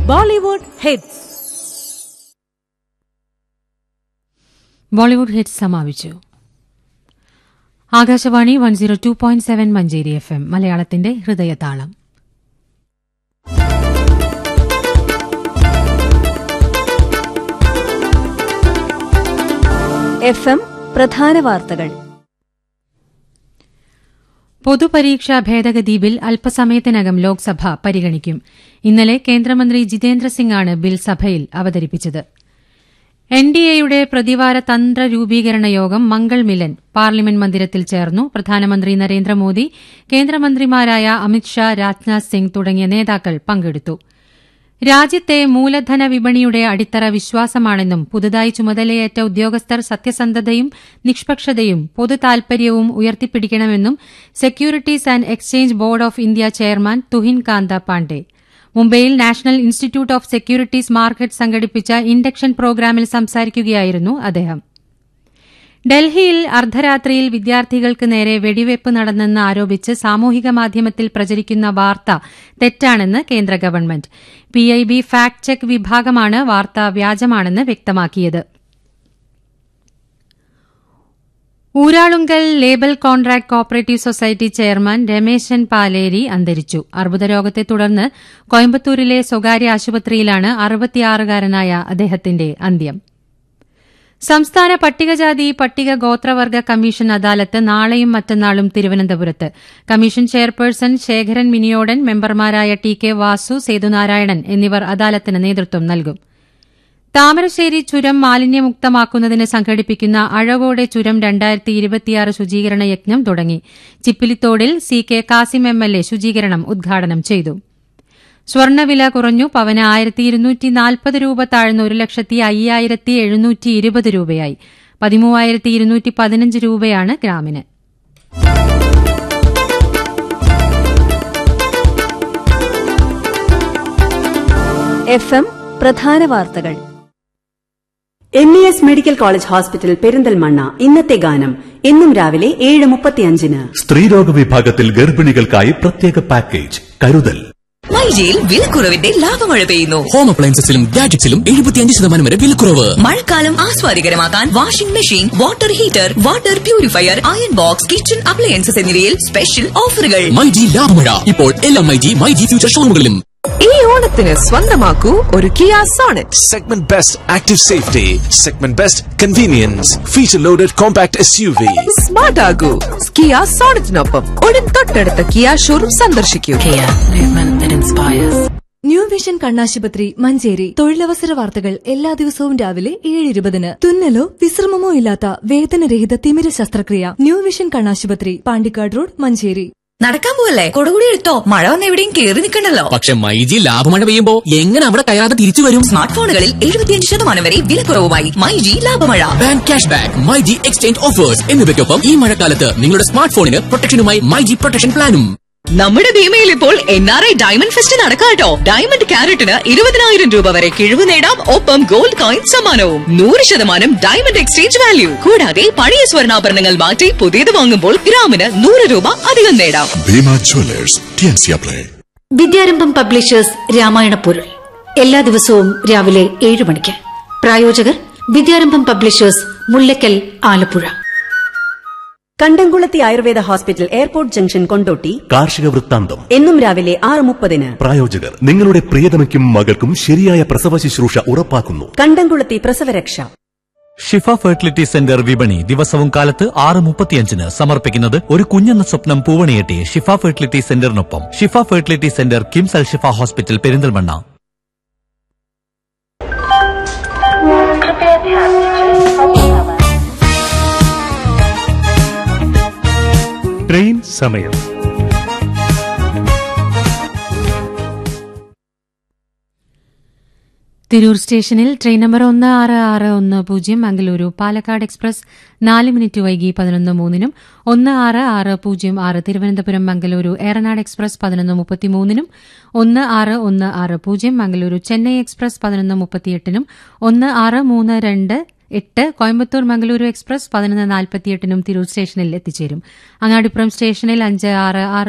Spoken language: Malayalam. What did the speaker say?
ബോളിവുഡ് ഹിറ്റ്സ് ബോളിവുഡ് ഹിറ്റ്സ് സമാപിച്ചു Akashvani one zero two point seven Manjeri F M മലയാളത്തിന്റെ ഹൃദയതാളം എഫ് എം പ്രധാന വാർത്തകൾ പൊതുപരീക്ഷാ ഭേദഗതി ബിൽ അല്പസമയത്തിനകം ലോക്സഭ പരിഗണിക്കും ഇന്നലെ കേന്ദ്രമന്ത്രി ജിതേന്ദ്ര സിംഗാണ് ബിൽ സഭയിൽ അവതരിപ്പിച്ചത് എൻ ഡി എയുടെ പ്രതിവാര തന്ത്ര രൂപീകരണ യോഗം മംഗൾ മിലൻ പാർലമെന്റ് മന്ദിരത്തിൽ ചേർന്നു പ്രധാനമന്ത്രി നരേന്ദ്രമോദി കേന്ദ്രമന്ത്രിമാരായ അമിത്ഷാ രാജ്നാഥ് സിംഗ് തുടങ്ങിയ നേതാക്കൾ പങ്കെടുത്തു രാജ്യത്തെ മൂലധന വിപണിയുടെ അടിത്തറ വിശ്വാസമാണെന്നും പുതുതായി ചുമതലയേറ്റ ഉദ്യോഗസ്ഥർ സത്യസന്ധതയും നിഷ്പക്ഷതയും പൊതുതാൽപര്യവും ഉയർത്തിപ്പിടിക്കണമെന്നും securities and exchange board of India chairman Tuhin Kanta Pandey മുംബൈയിൽ national institute of securities market സംഘടിപ്പിച്ച ഇൻഡക്ഷൻ പ്രോഗ്രാമിൽ സംസാരിക്കുകയായിരുന്നു അദ്ദേഹം ഡൽഹിയിൽ അർദ്ധരാത്രിയിൽ വിദ്യാർത്ഥികൾക്ക് നേരെ വെടിവയ്പ് നടന്നെന്ന് ആരോപിച്ച് സാമൂഹിക മാധ്യമത്തിൽ പ്രചരിക്കുന്ന വാർത്ത തെറ്റാണെന്ന് കേന്ദ്ര ഗവൺമെന്റ് പിഐബി ഫാക്ട് ചെക്ക് വിഭാഗമാണ് വാർത്ത വ്യാജമാണെന്ന് വ്യക്തമാക്കിയത് Uralungal labour contract cooperative society chairman Rameshan Paleri അന്തരിച്ചു അർബുദരോഗത്തെ തുടർന്ന് കോയമ്പത്തൂരിലെ സ്വകാര്യ ആശുപത്രിയിലാണ് അറുപത്തിയാറുകാരനായ അദ്ദേഹത്തിന്റെ അന്ത്യം സംസ്ഥാന പട്ടികജാതി പട്ടിക ഗോത്രവർഗ കമ്മീഷൻ അദാലത്ത് നാളെയും മറ്റന്നാളും തിരുവനന്തപുരത്ത് കമ്മീഷൻ ചെയർപേഴ്സൺ ശേഖരൻ മിനിയോടൻ മെമ്പർമാരായ ടി കെ വാസു സേതുനാരായണൻ എന്നിവർ അദാലത്തിന് നേതൃത്വം നൽകും താമരശ്ശേരി ചുരം മാലിന്യമുക്തമാക്കുന്നതിന് സംഘടിപ്പിക്കുന്ന അഴകോടെ ചുരം രണ്ടായിരത്തി ഇരുപത്തിയാറ് ശുചീകരണ യജ്ഞം തുടങ്ങി ചിപ്പിലിത്തോടിൽ C K Kasim M L A ശുചീകരണം ഉദ്ഘാടനം ചെയ്തു സ്വർണ്ണവില കുറഞ്ഞു പവന് ആയിരത്തി ഇരുന്നൂറ്റി നാൽപ്പത് രൂപ താഴ്ന്ന് ഒരു ലക്ഷത്തി അയ്യായിരത്തി എഴുന്നൂറ്റി ഇരുപത് രൂപയായി പതിമൂവായിരത്തി ഇരുന്നൂറ്റി പതിനഞ്ച് രൂപയാണ് ഗ്രാമിന് എഫ് എം പ്രധാന വാർത്തകൾ M E S medical college hospital Perinthalmanna ഇന്നത്തെ ഗാനം എന്നും രാവിലെ ഏഴ് മുപ്പത്തിയഞ്ചിന് സ്ത്രീരോഗ വിഭാഗത്തിൽ ഗർഭിണികൾക്കായി പ്രത്യേക പാക്കേജ് കരുതൽ മൈജിയിൽ വിലക്കുറവിന്റെ ലാഭമഴ പെയ്യുന്നു ഹോം അപ്ലയൻസസിലും ഗാഡ്ജറ്റ്സിലും എഴുപത്തിയഞ്ച് ശതമാനം വരെ വിലക്കുറവ് മഴക്കാലം ആസ്വാദികരമാക്കാൻ washing machine water heater water purifier iron box kitchen appliances എന്നിവയിൽ സ്പെഷ്യൽ ഓഫറുകൾ മൈജി ലാഭമഴ ഇപ്പോൾ എല്ലാ മൈജി മൈജി ഫ്യൂച്ചർ ഷോറൂമുകളിലും ഈ ഓണത്തിന് സ്വന്തമാക്കൂ ഒരു Kia Sonet Segment Best Active Safety, Segment Best Convenience, Feature Loaded Compact SUV. Smart ആകൂ കിയ സോണറ്റിനൊപ്പം ഉടൻ തൊട്ടടുത്ത കിയ ഷോറൂം സന്ദർശിക്കൂ ന്യൂ വിഷൻ കണ്ണാശുപത്രി മഞ്ചേരി തൊഴിലവസര വാർത്തകൾ എല്ലാ ദിവസവും രാവിലെ ഏഴ് ഇരുപതിന് തുന്നലോ വിശ്രമമോ ഇല്ലാത്ത വേദനരഹിത തിമിര ശസ്ത്രക്രിയ ന്യൂ വിഷൻ കണ്ണാശുപത്രി പാണ്ടിക്കാട് റോഡ് മഞ്ചേരി നടക്കാൻ പോവല്ലേ കൊടുകൂടി എടുത്തോ മഴ വന്ന് എവിടെയും കേറി നിൽക്കണ്ടല്ലോ പക്ഷെ മൈജി ലാഭമഴ പെയ്യുമ്പോ എങ്ങനെ അവിടെ കയറാതെ തിരിച്ചു വരും സ്മാർട്ട് ഫോണുകളിൽ എഴുപത്തിയഞ്ച് ശതമാനം വരെ വിലക്കുറവുമായി മൈജി ലാഭമഴ bank cash back myG exchange offers എന്നിവയ്ക്കൊപ്പം ഈ മഴക്കാലത്ത് നിങ്ങളുടെ സ്മാർട്ട് ഫോണിന് പ്രൊട്ടക്ഷനുമായി മൈജി പ്രൊട്ടക്ഷൻ പ്ലാനും നമ്മുടെ ഭീമയിൽ ഇപ്പോൾ N R I diamond fest നടക്കാട്ടോ ഡയമണ്ട് ക്യാരറ്റിന് ഇരുപതിനായിരം രൂപ വരെ കിഴിവ് നേടാം ഒപ്പം ഗോൾഡ് കോയിൻ സമ്മാനവും നൂറ് ശതമാനം ഡയമണ്ട് എക്സ്ചേഞ്ച് വാല്യൂ കൂടാതെ പഴയ സ്വർണ്ണാഭരണങ്ങൾ മാറ്റി പുതിയത് വാങ്ങുമ്പോൾ ഗ്രാമിന് നൂറ് രൂപ അധികം നേടാം ഭീമ ജ്വല്ലേഴ്സ് ടിയൻസിയ പ്ലേ വിദ്യാരംഭം പബ്ലിഷേഴ്സ് രാമായണ പൊരുൾ എല്ലാ ദിവസവും രാവിലെ ഏഴ് മണിക്ക് പ്രായോജകർ വിദ്യാരംഭം publishers Mullakkal Alappuzha Kandamkulathy Ayurveda hospital airport junction Kondotty കാർഷിക വൃത്താന്തം എന്നും രാവിലെ ആറ് മുപ്പതിന് പ്രായോജകർ നിങ്ങളുടെ പ്രിയതമയ്ക്കും മകൾക്കും ശരിയായ പ്രസവ ശുശ്രൂഷ ഉറപ്പാക്കുന്നു കണ്ടംകുളത്തി പ്രസവരക്ഷ ഷിഫ ഫെർട്ടിലിറ്റി സെന്റർ വിപണി ദിവസവും കാലത്ത് ആറ് മുപ്പത്തിയഞ്ചിന് സമർപ്പിക്കുന്നത് ഒരു കുഞ്ഞെന്ന സ്വപ്നം പൂവണിയെട്ടി ഷിഫ ഫെർട്ടിലിറ്റി സെന്ററിനൊപ്പം Shifa fertility centre KIMS Al Shifa hospital Perinthalmanna train സമയം തിരൂർ സ്റ്റേഷനിൽ ട്രെയിൻ നമ്പർ ഒന്ന് ആറ് ആറ് ഒന്ന് പൂജ്യം മംഗലൂരു പാലക്കാട് എക്സ്പ്രസ് നാല് മിനിറ്റ് വൈകി പതിനൊന്ന് മൂന്നിനും ഒന്ന് ആറ് ആറ് പൂജ്യം ആറ് തിരുവനന്തപുരം മംഗലൂരു ഏറനാട് എക്സ്പ്രസ് പതിനൊന്ന് മുപ്പത്തിമൂന്നിനും ഒന്ന് ആറ് ഒന്ന് ആറ് പൂജ്യം മംഗലൂരു ചെന്നൈ എക്സ്പ്രസ് പതിനൊന്ന് മുപ്പത്തിയെട്ടിനും ഒന്ന് ആറ് മൂന്ന് രണ്ട് എട്ട് കോയമ്പത്തൂർ മംഗലൂരു എക്സ്പ്രസ് പതിനൊന്ന് നാൽപ്പത്തിയെട്ടിനും തിരൂർ സ്റ്റേഷനിൽ എത്തിച്ചേരും അങ്ങാടിപ്പുറം സ്റ്റേഷനിൽ അഞ്ച് ആറ് ആറ്